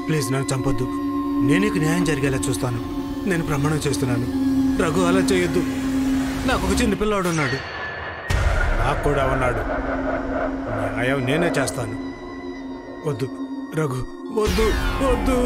please నన్ను చంపొద్దు నేను నీకు న్యాయం జరిగేలా చూస్తాను నేను ప్రమాణం చేస్తున్నాను రఘు అలా చేయొద్దు నాకు ఒక చిన్న పిల్లాడు ఉన్నాడు నాకు కూడా ఉన్నాడు న్యాయం నేనే చేస్తాను వద్దు రఘు వద్దు వద్దు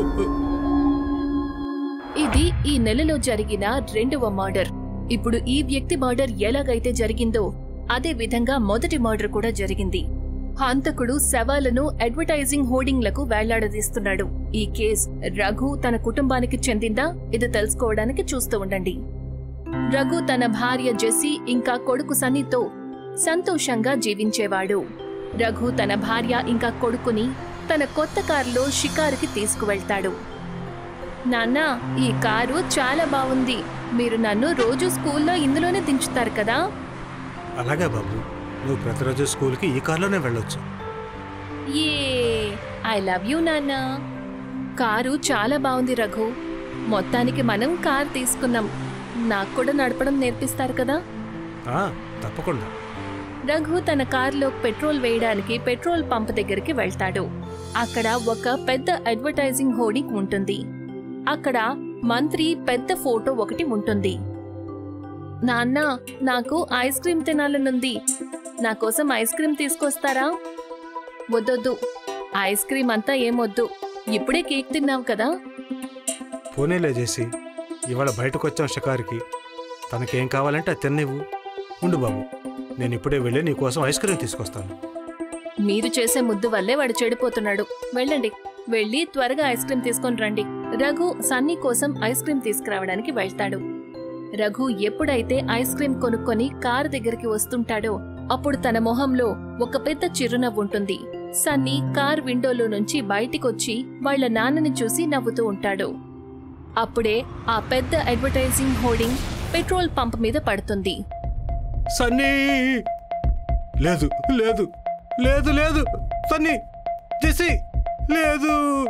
ఇది ఈ నెలలో జరిగిన రెండవ మర్డర్ ఇప్పుడు ఈ వ్యక్తి మర్డర్ ఎలాగైతే జరిగిందో అదే విధంగా మొదటి మర్డర్ కూడా జరిగింది హంతకుడు శవాలను అడ్వర్టైజింగ్ హోర్డింగ్లకు వేలాడదీస్తున్నాడు ఈ కేస్ రఘు తన కుటుంబానికి చెందిందా ఇది తెలుసుకోవడానికి చూస్తూ ఉండండి రఘు తన భార్య జెస్సీ ఇంకా కొడుకు సన్నితో సంతోషంగా జీవించేవాడు రఘు తన భార్య ఇంకా కొడుకుని తన కొత్త కారులో షికారుకి తీసుకువెళ్తాడు నాన్న ఈ కారు చాలా బాగుంది మీరు నన్ను రోజు స్కూల్లో ఇందులోనే దించుతారు కదా అలాగే బాబు నువ్వు ప్రతిరోజు స్కూల్కి ఈ కార్లోనే వెళ్ళొచ్చు ఏ ఐ లవ్ యూ నాన్న కారు చాలా బాగుంది రఘు మొత్తానికి మనం కార్ తీసుకున్నాం నాకు కూడా నడపడం నేర్పిస్తారు కదా ఆ, తప్పకుండా రఘు తన కారులో పెట్రోల్ వేయడానికి పెట్రోల్ పంప్ దగ్గరికి వెళ్తాడు అక్కడ ఒక పెద్ద అడ్వర్టైజింగ్ హోర్డింగ్ ఉంటుంది అక్కడ మంత్రి పెద్ద ఫోటో ఒకటి ఉంటుంది నాన్న నాకు ఐస్ క్రీమ్ తినాలనుంది నా కోసం ఐస్ క్రీమ్ తీసుకొస్తారా వద్దొద్దు ఐస్ క్రీమ్ అంతా ఏమొద్దు ఇప్పుడే కేక్ తిన్నావు కదా పోనీలే చేసి ఇవాళ బయటకు వచ్చాం షికారుకి తనకేం కావాలంటే అది తిన్నివ్వు ఉండు బాబు నేను ఇప్పుడే వెళ్ళి నీ కోసం ఐస్ క్రీమ్ తీసుకొస్తాను మీరు చేసే ముద్దు వల్లే వాడు చెడిపోతున్నాడు వెళ్ళండి వెళ్ళి త్వరగా ఐస్ క్రీమ్ తీసుకొని రండి రఘు సన్నీ కోసం ఐస్ క్రీమ్ తీసుకురావడానికి వెళ్తాడు రఘు ఎప్పుడైతే ఐస్ క్రీమ్ కొనుక్కొని కారు దగ్గరికి వస్తుంటాడో అప్పుడు తన మొహంలో ఒక పెద్ద చిరునవ్వు ఉంటుంది సన్నీ కార్ విండోలో నుంచి బయటికొచ్చి వాళ్ళ నాన్నని చూసి నవ్వుతూ ఉంటాడు అప్పుడే ఆ పెద్ద అడ్వర్టైజింగ్ హోర్డింగ్ పెట్రోల్ పంప్ మీద పడుతుంది సన్నీ లేదు లేదు లేదు లేదు సన్నీ జెసి లేదు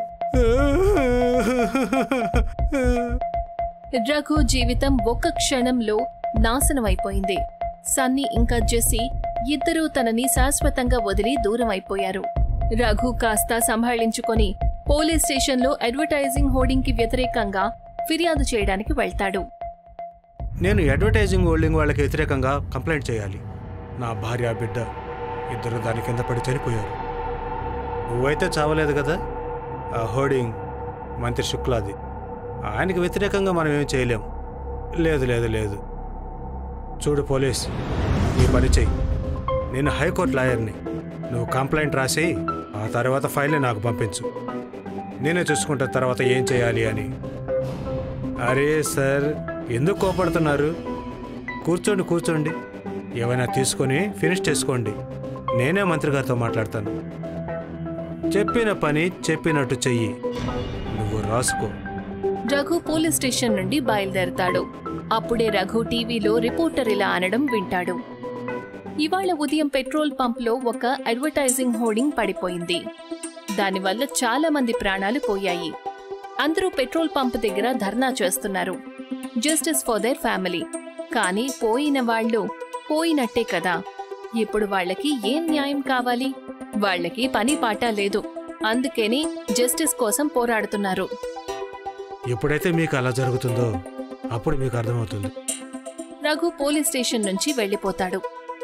రఘు జీవితం ఒక్క క్షణంలో నాశనమైపోయింది సన్నీ ఇంకా జెస్సీ ఇద్దరూ తనని శాశ్వతంగా వదిలి దూరం అయిపోయారు రఘు కాస్త సంభాళించుకొని పోలీస్ స్టేషన్లో అడ్వర్టైజింగ్ హోర్డింగ్ కి వ్యతిరేకంగా ఫిర్యాదు చేయడానికి వెళ్తాడు నేను అడ్వర్టైజింగ్ హోల్డింగ్ వాళ్ళకి వ్యతిరేకంగా కంప్లైంట్ చేయాలి నా భార్య బిడ్డ ఇద్దరు దాని కింద పడి చనిపోయారు నువ్వైతే చావలేదు కదా ఆ హోర్డింగ్ మంత్రి శుక్లాది ఆయనకి వ్యతిరేకంగా మనం ఏం చేయలేం లేదు లేదు లేదు చూడు పోలీస్ నీ పని చెయ్యి నేను హైకోర్టు లాయర్ని నువ్వు కంప్లైంట్ రాసి ఆ తర్వాత ఫైల్ని నాకు పంపించు నేనే చూసుకుంటా తర్వాత ఏం చేయాలి అని అరే సార్ ఎందుకు కోపడుతున్నారు కూర్చోండి కూర్చోండి ఏమైనా తీసుకొని ఫినిష్ చేసుకోండి నేనే మంత్రి గారితో మాట్లాడతాను చెప్పిన పని చెప్పినట్టు చెయ్యి నువ్వు రాసుకో రఘు పోలీస్ స్టేషన్ నుండి బయలుదేరతాడు అప్పుడే రఘు టీవీలో రిపోర్టర్ ఇలా అనడం వింటాడు ఇవాళ ఉదయం పెట్రోల్ పంప్లో ఒక అడ్వర్టైజింగ్ హోర్డింగ్ పడిపోయింది దానివల్ల చాలా మంది ప్రాణాలు పోయాయి అందరూ పెట్రోల్ పంప్ దగ్గర ధర్నా చేస్తున్నారు జస్టిస్ ఫర్ దేర్ ఫ్యామిలీ కానీ పోయిన వాళ్ళు పోయినట్టే కదా ఇప్పుడు వాళ్ళకి ఏం న్యాయం కావాలి వాళ్ళకి పని పాట లేదు అందుకని జస్టిస్ కోసం పోరాడుతున్నారు ఎప్పుడైతే మీకు అలా జరుగుతుందో అప్పుడు మీకు అర్థమవుతుంది రఘు పోలీస్ స్టేషన్ నుంచి వెళ్లిపోతాడు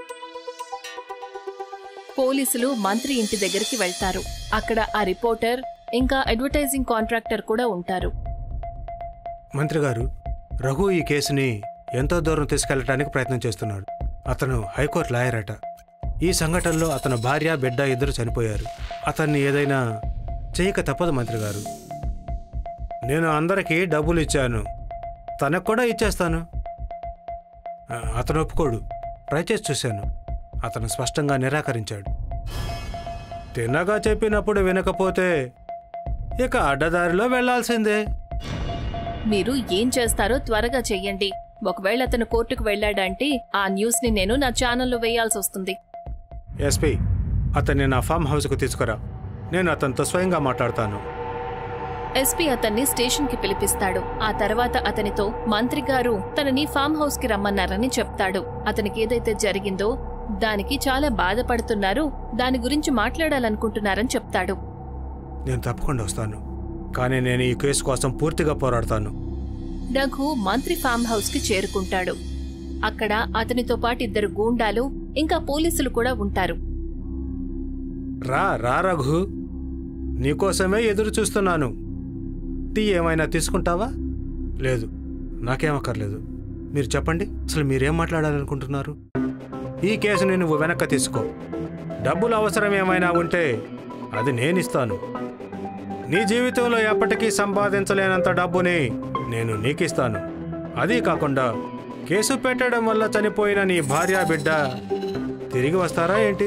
పోలీసులు మంత్రి ఇంటి దగ్గరికి వెళ్తారు అక్కడ ఆ రిపోర్టర్ ఇంకా అడ్వర్టైజింగ్ కాంట్రాక్టర్ కూడా ఉంటారు మంత్రి గారు రఘు ఈ కేసుని ఎంతో దూరం తీసుకెళ్ళటానికి ప్రయత్నం చేస్తున్నాడు అతను హైకోర్టు లాయర్ అట ఈ సంఘటనలో అతని భార్య బిడ్డ ఇద్దరు చనిపోయారు అతన్ని ఏదైనా చేయక తప్పదు మంత్రి గారు నేను అందరికీ డబ్బులు ఇచ్చాను తనకు కూడా ఇచ్చేస్తాను ఆ, అతను ఒప్పుకోడు ట్రై చేసి చూశాను అతను స్పష్టంగా నిరాకరించాడు తిన్నగా చెప్పినప్పుడు వినకపోతే ఇక అడ్డదారిలో వెళ్ళాల్సిందే మీరు ఏం చేస్తారో త్వరగా చెయ్యండి ఒకవేళ అతను కోర్టుకు వెళ్ళాడంటే ఆ న్యూస్ ని నేను నా ఛానల్లో వేయాల్సి వస్తుంది ఎస్పీ అతన్ని నా ఫామ్ హౌస్కు తీసుకురా నేను అతనితో స్వయంగా మాట్లాడతాను ఎస్పీ అతన్ని స్టేషన్ కి పిలిపిస్తాడు ఆ తర్వాత అతనితో మంత్రి గారు తనని ఫామ్ హౌస్ కి రమ్మన్నారని చెప్తాడు అతనికి ఏదైతే జరిగిందో దానికి చాలా బాధపడుతున్నారు దాని గురించి మాట్లాడాలనుకుంటున్నారని చెప్తాడు నేను తప్పకుండా వస్తాను కానీ నేను ఈ కేసు కోసం పూర్తిగా పోరాడతాను రఘు మంత్రి ఫామ్ హౌస్ కి చేరుకుంటాడు అక్కడ అతనితో పాటు ఇద్దరు గూండాలు ఇంకా పోలీసులు కూడా ఉంటారు రా రా రఘు నీకోసమే ఎదురు చూస్తున్నాను టీ ఏమైనా తీసుకుంటావా లేదు నాకేం అక్కర్లేదు మీరు చెప్పండి అసలు మీరేం మాట్లాడాలనుకుంటున్నారు ఈ కేసుని నువ్వు వెనక్కి తీసుకో డబ్బులు అవసరం ఏమైనా ఉంటే అది నేనిస్తాను నీ జీవితంలో ఎప్పటికీ సంపాదించలేనంత డబ్బుని నేను నీకిస్తాను అదీ కాకుండా కేసు పెట్టడం వల్ల చనిపోయిన నీ భార్య బిడ్డ తిరిగి వస్తారా ఏంటి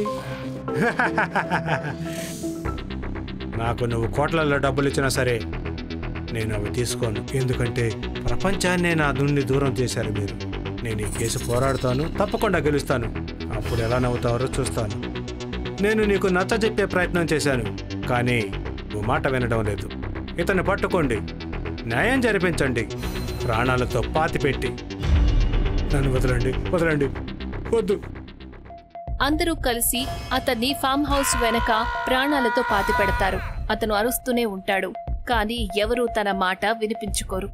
నాకు నువ్వు కోట్లలో డబ్బులు ఇచ్చినా సరే నేను అవి తీసుకోను ఎందుకంటే ప్రపంచాన్నే నా నుండి దూరం చేశారు మీరు నేను ఈ కేసు పోరాడుతాను తప్పకుండా గెలుస్తాను అప్పుడు ఎలా నవ్వుతారో చూస్తాను నేను నీకు నచ్చ చెప్పే ప్రయత్నం చేశాను కానీ నువ్వు మాట వినడం లేదు ఇతన్ని పట్టుకోండి న్యాయం జరిపించండి ప్రాణాలతో పాతిపెట్టి నన్ను వదలండి వదలండి వద్దు అందరూ కలిసి అతన్ని ఫామ్ హౌస్ వెనక ప్రాణాలతో పాతిపెడతారు అతను అరుస్తూనే ఉంటాడు కానీ ఎవరూ తన మాట వినిపించుకోరు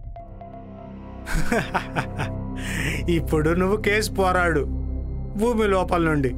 ఇప్పుడు నువ్వు కేసు పోరాడు భూమి లోపల నుండి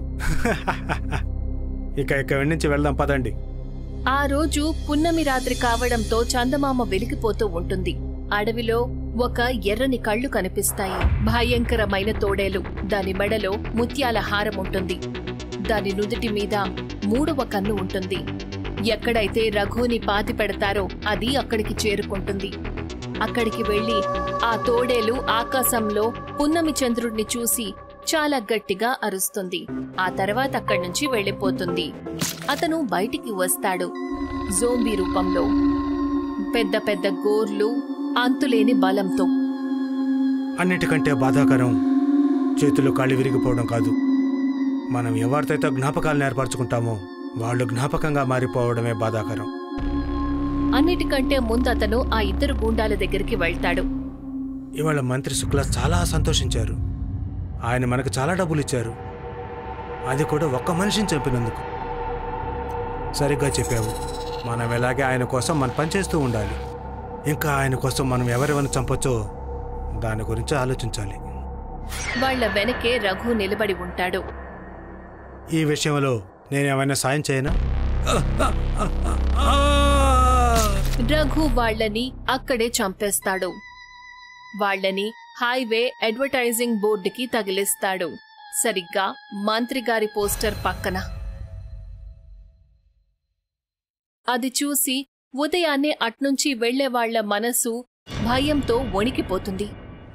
ఇక ఇక్కడి నుంచి వెళ్దాం పదండి ఆ రోజు పున్నమి రాత్రి కావడంతో చందమామ వెలిగిపోతూ ఉంటుంది అడవిలో ఒక ఎర్రని కళ్ళు కనిపిస్తాయి భయంకరమైన తోడేలు దాని మెడలో ముత్యాల హారం ఉంటుంది దాని నుదుటి మీద మూడవ కన్ను ఉంటుంది ఎక్కడైతే రఘుని పాతి పెడతారో అది అక్కడికి చేరుకుంటుంది అక్కడికి వెళ్లి ఆ తోడేలు ఆకాశంలో పున్నమి చంద్రుడిని చూసి చాలా గట్టిగా అరుస్తుంది ఆ తర్వాత అక్కడి నుంచి వెళ్ళిపోతుంది అతను బయటికి వస్తాడు జోంబీ రూపంలో పెద్ద పెద్ద గోర్లు అంతులేని బలంతో అన్నిటికంటే బాధాకరం చేతులు కాళ్ళు విరిగిపోవడం కాదు మనం ఎవరితో జ్ఞాపకాలను ఏర్పరచుకుంటామో వాళ్ళు జ్ఞాపకంగా మారిపోవడమే బాధాకరం అన్నిటికంటే ముందు అతను ఆ ఇద్దరు గూండాల దగ్గరికి వెళ్తాడు ఇవాళ మంత్రి శుక్ల చాలా సంతోషించారు ఆయన మనకు చాలా డబ్బులు ఇచ్చారు అది కూడా ఒక్క మనిషిని చంపినందుకు సరిగ్గా చెప్పావు మనం ఎలాగే ఆయన కోసం మనం పనిచేస్తూ ఉండాలి ఇంకా ఆయన కోసం మనం ఎవరెవరిని చంపొచ్చో దాని గురించి ఆలోచించాలి వాళ్ళ వెనకే రఘు నిలబడి ఉంటాడు ఈ విషయంలో నేనేమైనా సాయం చేయనా రఘు వాళ్ళని అక్కడే చంపేస్తాడు వాళ్ళని హైవే అడ్వర్టైజింగ్ బోర్డుకి తగిలిస్తాడు సరిగ్గా మంత్రి గారి పోస్టర్ పక్కన అది చూసి ఉదయాన్నే అట్నుంచి వెళ్లే వాళ్ళ మనసు భయంతో వణికిపోతుంది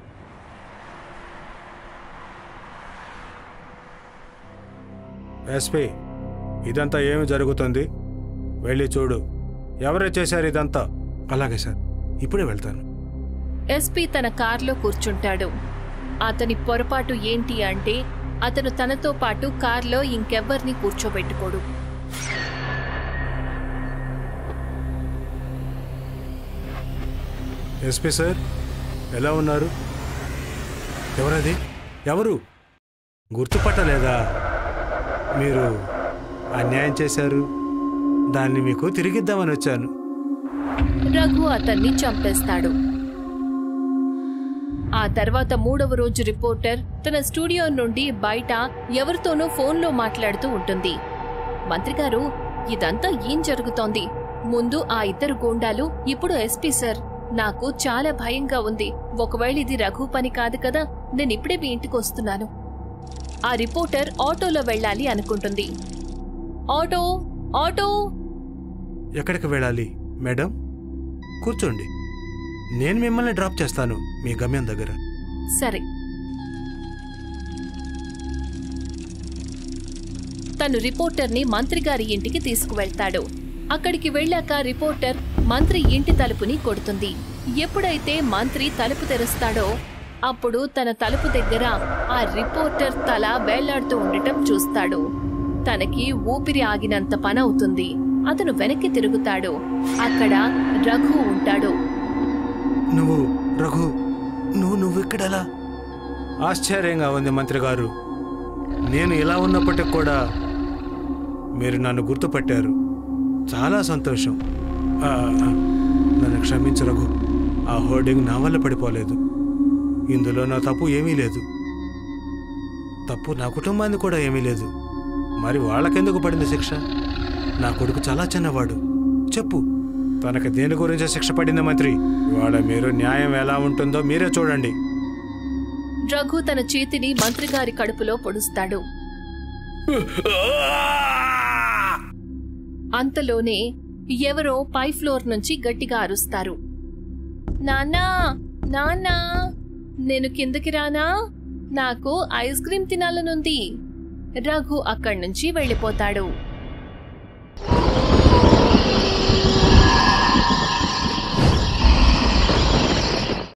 ఎస్పీ ఇదంతా ఏమి జరుగుతుంది వెళ్ళి చూడు ఎవరు చేశారు ఇదంతా అలాగే సార్ ఇప్పుడే వెళ్తాను ఎస్పీ తన కార్లో కూర్చుంటాడు అతని పొరపాటు ఏంటి అంటే అతను తనతో పాటు కార్లో ఇంకెవ్వరిని కూర్చోబెట్టుకోడు ఎస్పీ సార్ ఎలా ఉన్నారు ఎవరది ఎవరు గుర్తుపట్టలేదా మీరు అన్యాయం చేశారు దాన్ని మీకు తిరిగిద్దామని వచ్చాను రఘు అతన్ని చంపేస్తాడు ఆ తర్వాత మూడవ రోజు రిపోర్టర్ తన స్టూడియో నుండి బయట ఎవరితోనో ఫోన్లో మాట్లాడుతూ ఉంటుంది మంత్రి గారు ఇదంతా ఏం జరుగుతోంది ముందు ఆ ఇద్దరు గూండాలు ఇప్పుడు ఎస్పీ సార్ నాకు చాలా భయంగా ఉంది ఒకవేళ ఇది రఘు పని కాదు కదా నేను ఇప్పుడే మీ ఇంటికి వస్తున్నాను ఆ రిపోర్టర్ ఆటోలో వెళ్ళాలి అనుకుంటుంది ఆటో ఆటో ఎక్కడికి వెళ్ళాలి మేడం కూర్చోండి నేను మిమ్మల్ని డ్రాప్ చేస్తాను మీ గమ్యం దగ్గర సరే తను రిపోర్టర్ని మంత్రి గారి ఇంటికి తీసుకువెళ్తాడు అక్కడికి వెళ్ళాక రిపోర్టర్ మంత్రి ఇంటి తలుపుని కొడుతుంది ఎప్పుడైతే మంత్రి తలుపు తెరుస్తాడో అప్పుడు తన తలుపు దగ్గర ఆ రిపోర్టర్ తల వేళ్లాడుతూ ఉండటం చూస్తాడు తనకి ఊపిరి ఆగినంత పనవుతుంది అతను వెనక్కి తిరుగుతాడు అక్కడ రఘు ఉంటాడు నువ్వు రఘు నువ్వు నువ్వు ఇక్కడెలా ఆశ్చర్యంగా ఉంది మంత్రి గారు నేను ఇలా ఉన్నప్పటికి కూడా మీరు నన్ను గుర్తుపట్టారు చాలా సంతోషం ఆ, ఆ, నన్ను క్షమించు రఘు ఆ హోర్డింగ్ నా వల్ల పడిపోలేదు ఇందులో నా తప్పు ఏమీ లేదు తప్పు నా కుటుంబానికి కూడా ఏమీ లేదు మరి వాళ్ళకెందుకు పడింది శిక్ష నా కొడుకు చాలా చిన్నవాడు చెప్పు తనకు దేని గురించి శిక్ష పడింది మంత్రి ఇవాళ మీరు న్యాయం ఎలా ఉంటుందో మీరే చూడండి రఘు తన చేతిని మంత్రిగారి కడుపులో పొడుస్తాడు అంతలోనే ఎవరో పై ఫ్లోర్ నుంచి గట్టిగా అరుస్తారు నాన్నా నాన్నా నేను కిందకి రానా నాకు ఐస్ క్రీమ్ తినాలనుంది రఘు అక్కడి నుంచి వెళ్ళిపోతాడు